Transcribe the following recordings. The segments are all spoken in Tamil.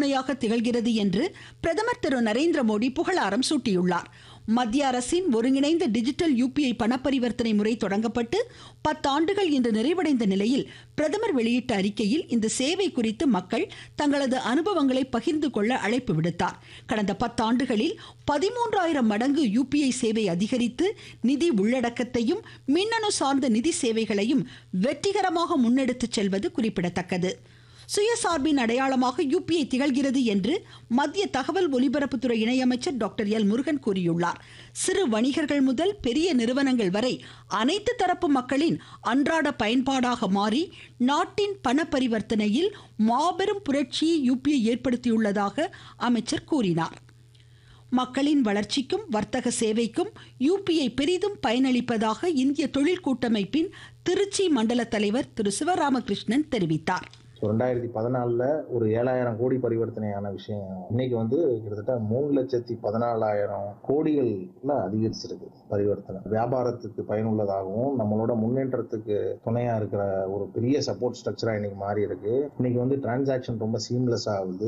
திருப்புமுனையாக திகழ்கிறது என்று பிரதமர் திரு நரேந்திர மோடி புகழாரம் சூட்டியுள்ளார் மத்திய அரசின் ஒருங்கிணைந்த டிஜிட்டல் யூபிஐ பணப்பரிவர்த்தனை முறை தொடங்கப்பட்டு பத்தாண்டுகள் இன்று நிறைவடைந்த நிலையில் பிரதமர் வெளியிட்ட அறிக்கையில் இந்த சேவை குறித்து மக்கள் தங்களது அனுபவங்களை பகிர்ந்து கொள்ள அழைப்பு விடுத்தார் கடந்த பத்தாண்டுகளில் பதிமூன்றாயிரம் மடங்கு யூபிஐ சேவை அதிகரித்து நிதி உள்ளடக்கத்தையும் மின்னணு சார்ந்த நிதி சேவைகளையும் வெற்றிகரமாக முன்னெடுத்துச் செல்வது குறிப்பிடத்தக்கது சுயசார்பின் அடையாளமாக யூபிஐ திகழ்கிறது என்று மத்திய தகவல் ஒலிபரப்புத்துறை இணையமைச்சர் டாக்டர் எல் முருகன் கூறியுள்ளார் சிறு வணிகர்கள் முதல் பெரிய நிறுவனங்கள் வரை அனைத்து தரப்பு மக்களின் அன்றாட பயன்பாடாக மாறி நாட்டின் பண பரிவர்த்தனையில் மாபெரும் புரட்சியை யூபிஐ ஏற்படுத்தியுள்ளதாக அமைச்சர் கூறினார் மக்களின் வளர்ச்சிக்கும் வர்த்தக சேவைக்கும் யூபிஐ பெரிதும் பயனளிப்பதாக இந்திய தொழில் கூட்டமைப்பின் திருச்சி மண்டல தலைவர் திரு சிவராமகிருஷ்ணன் தெரிவித்தார் ஸோ ரெண்டாயிரத்தி பதினாலில் ஒரு ஏழாயிரம் கோடி பரிவர்த்தனையான விஷயம் இன்னைக்கு வந்து கிட்டத்தட்ட மூணு லட்சத்தி பதினாலாயிரம் கோடிகள்ல அதிகரிச்சிருக்கு பரிவர்த்தனை வியாபாரத்துக்கு பயனுள்ளதாகவும் நம்மளோட முன்னேற்றத்துக்கு துணையா இருக்கிற ஒரு பெரிய சப்போர்ட் ஸ்ட்ரக்சரா இன்னைக்கு மாறி இருக்கு இன்னைக்கு வந்து டிரான்சாக்ஷன் ரொம்ப சீம்லெஸ் ஆகுது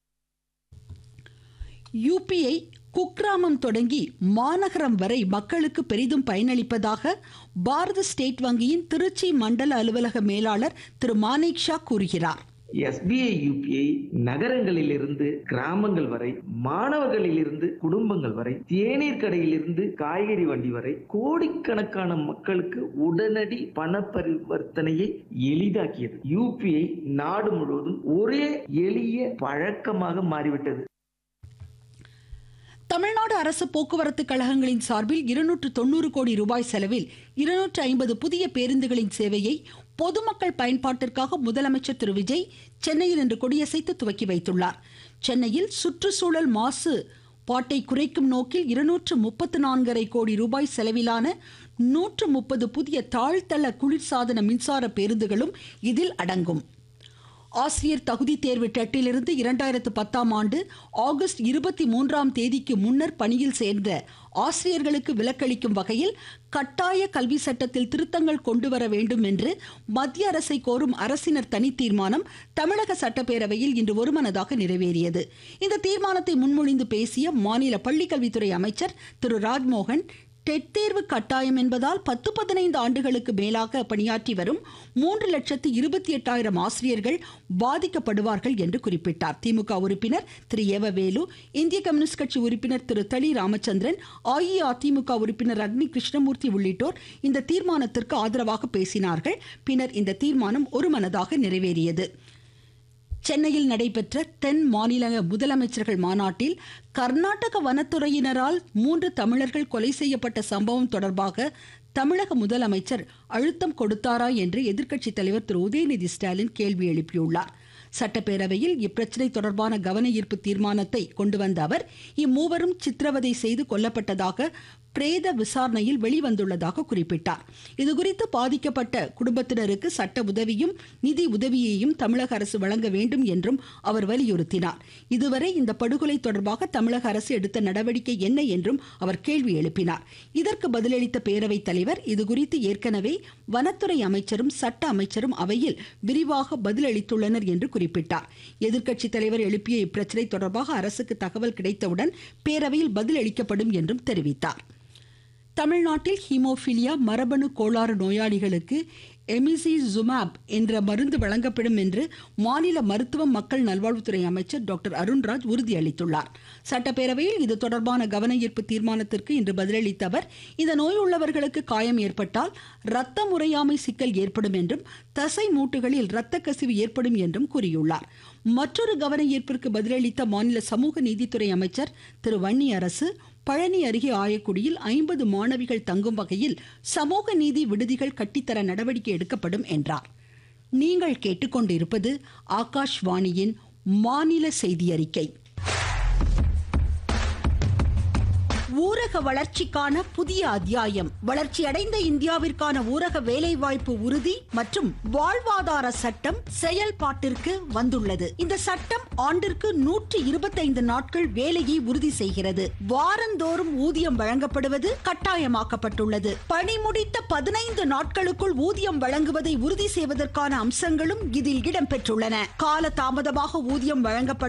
யூபிஐ குக்கிராமம் தொடங்கி மாநகரம் வரை மக்களுக்கு பெரிதும் பயனளிப்பதாக பாரத ஸ்டேட் வங்கியின் திருச்சி மண்டல அலுவலக மேலாளர் திரு மானேக் ஷா கூறுகிறார் எஸ்பிஐ யூபிஐ நகரங்களிலிருந்து கிராமங்கள் வரை மாணவர்களிலிருந்து குடும்பங்கள் வரை தேநீர் கடையிலிருந்து காய்கறி வண்டி வரை கோடிக்கணக்கான மக்களுக்கு உடனடி பண பரிவர்த்தனையை எளிதாக்கியது யூபிஐ நாடு முழுவதும் ஒரே எளிய பழக்கமாக மாறிவிட்டது தமிழ்நாடு அரசு போக்குவரத்து கழகங்களின் சார்பில் இருநூற்று தொண்ணூறு கோடி ரூபாய் செலவில் இருநூற்று ஐம்பது புதிய பேருந்துகளின் சேவையை பொதுமக்கள் பயன்பாட்டிற்காக முதலமைச்சர் திரு விஜய் சென்னையில் இன்று கொடியசைத்து துவக்கி வைத்துள்ளார் சென்னையில் சுற்றுச்சூழல் மாசு பாட்டை குறைக்கும் நோக்கில் இருநூற்று முப்பத்து நான்கரை கோடி ரூபாய் செலவிலான நூற்று முப்பது புதிய தாழ்த்தள குளிர்சாதன மின்சார பேருந்துகளும் இதில் அடங்கும் ஆசிரியர் தகுதி தேர்வு டெட்டிலிருந்து இரண்டாயிரத்து பத்தாம் ஆண்டு ஆகஸ்ட் இருபத்தி மூன்றாம் தேதிக்கு முன்னர் பணியில் சேர்ந்த ஆசிரியர்களுக்கு விலக்களிக்கும் வகையில் கட்டாய கல்வி சட்டத்தில் திருத்தங்கள் கொண்டு வர வேண்டும் என்று மத்திய அரசை கோரும் அரசினர் தனி தீர்மானம் தமிழக சட்டப்பேரவையில் இன்று ஒருமனதாக நிறைவேறியது இந்த தீர்மானத்தை முன்மொழிந்து பேசிய மாநில பள்ளிக்கல்வித்துறை அமைச்சர் திரு ராஜ்மோகன் டெட் தேர்வு கட்டாயம் என்பதால் பத்து பதினைந்து ஆண்டுகளுக்கு மேலாக பணியாற்றி வரும் மூன்று லட்சத்து இருபத்தி எட்டாயிரம் ஆசிரியர்கள் பாதிக்கப்படுவார்கள் என்று குறிப்பிட்டார் திமுக உறுப்பினர் திரு ஏவவேலு இந்திய கம்யூனிஸ்ட் கட்சி உறுப்பினர் திரு தளி ராமச்சந்திரன் அஇஅதிமுக உறுப்பினர் அக்னி கிருஷ்ணமூர்த்தி உள்ளிட்டோர் இந்த தீர்மானத்திற்கு ஆதரவாக பேசினார்கள் பின்னர் இந்த தீர்மானம் ஒருமனதாக நிறைவேறியது சென்னையில் நடைபெற்ற தென் மாநில முதலமைச்சர்கள் மாநாட்டில் கர்நாடக வனத்துறையினரால் மூன்று தமிழர்கள் கொலை செய்யப்பட்ட சம்பவம் தொடர்பாக தமிழக முதலமைச்சர் அழுத்தம் கொடுத்தாரா என்று எதிர்க்கட்சித் தலைவர் திரு உதயநிதி ஸ்டாலின் கேள்வி எழுப்பியுள்ளார் சட்டப்பேரவையில் இப்பிரச்சனை தொடர்பான கவன ஈர்ப்பு தீர்மானத்தை கொண்டு வந்த அவர் இம்மூவரும் சித்திரவதை செய்து கொல்லப்பட்டதாக பிரேத விசாரணையில் வெளிவந்துள்ளதாக குறிப்பிட்டார் இதுகுறித்து பாதிக்கப்பட்ட குடும்பத்தினருக்கு சட்ட உதவியும் நிதி உதவியையும் தமிழக அரசு வழங்க வேண்டும் என்றும் அவர் வலியுறுத்தினார் இதுவரை இந்த படுகொலை தொடர்பாக தமிழக அரசு எடுத்த நடவடிக்கை என்ன என்றும் அவர் கேள்வி எழுப்பினார் இதற்கு பதிலளித்த பேரவைத் தலைவர் இதுகுறித்து ஏற்கனவே வனத்துறை அமைச்சரும் சட்ட அமைச்சரும் அவையில் விரிவாக பதிலளித்துள்ளனர் என்று குறிப்பிட்டார் எதிர்க்கட்சித் தலைவர் எழுப்பிய இப்பிரச்சனை தொடர்பாக அரசுக்கு தகவல் கிடைத்தவுடன் பேரவையில் பதிலளிக்கப்படும் என்றும் தெரிவித்தார் தமிழ்நாட்டில் ஹீமோஃபிலியா மரபணு கோளாறு நோயாளிகளுக்கு எமிசிசுமாப் என்ற மருந்து வழங்கப்படும் என்று மாநில மருத்துவம் மக்கள் நல்வாழ்வுத்துறை அமைச்சர் டாக்டர் அருண்ராஜ் உறுதியளித்துள்ளார் சட்டப்பேரவையில் இது தொடர்பான கவன ஈர்ப்பு தீர்மானத்திற்கு இன்று பதிலளித்த அவர் இந்த நோய் உள்ளவர்களுக்கு காயம் ஏற்பட்டால் இரத்த முறையாமை சிக்கல் ஏற்படும் என்றும் தசை மூட்டுகளில் இரத்த கசிவு ஏற்படும் என்றும் கூறியுள்ளார் மற்றொரு கவன ஈர்ப்பிற்கு பதிலளித்த மாநில சமூக நீதித்துறை அமைச்சர் திரு வன்னி அரசு பழனி அருகே ஆயக்குடியில் ஐம்பது மாணவிகள் தங்கும் வகையில் சமூக நீதி விடுதிகள் கட்டித்தர நடவடிக்கை எடுக்கப்படும் என்றார் நீங்கள் கேட்டுக்கொண்டிருப்பது ஆகாஷ்வாணியின் மாநில செய்தி அறிக்கை ஊரக வளர்ச்சிக்கான புதிய அத்தியாயம் வளர்ச்சியடைந்த இந்தியாவிற்கான ஊரக வேலைவாய்ப்பு உறுதி மற்றும் வாழ்வாதார சட்டம் செயல்பாட்டிற்கு வந்துள்ளது இந்த சட்டம் ஆண்டிற்கு நூற்றி இருபத்தைந்து நாட்கள் வேலையை உறுதி செய்கிறது வாரந்தோறும் ஊதியம் வழங்கப்படுவது கட்டாயமாக்கப்பட்டுள்ளது பணி முடித்த பதினைந்து நாட்களுக்குள் ஊதியம் வழங்குவதை உறுதி செய்வதற்கான அம்சங்களும் இதில் இடம்பெற்றுள்ளன கால தாமதமாக ஊதியம் வழங்கப்படும்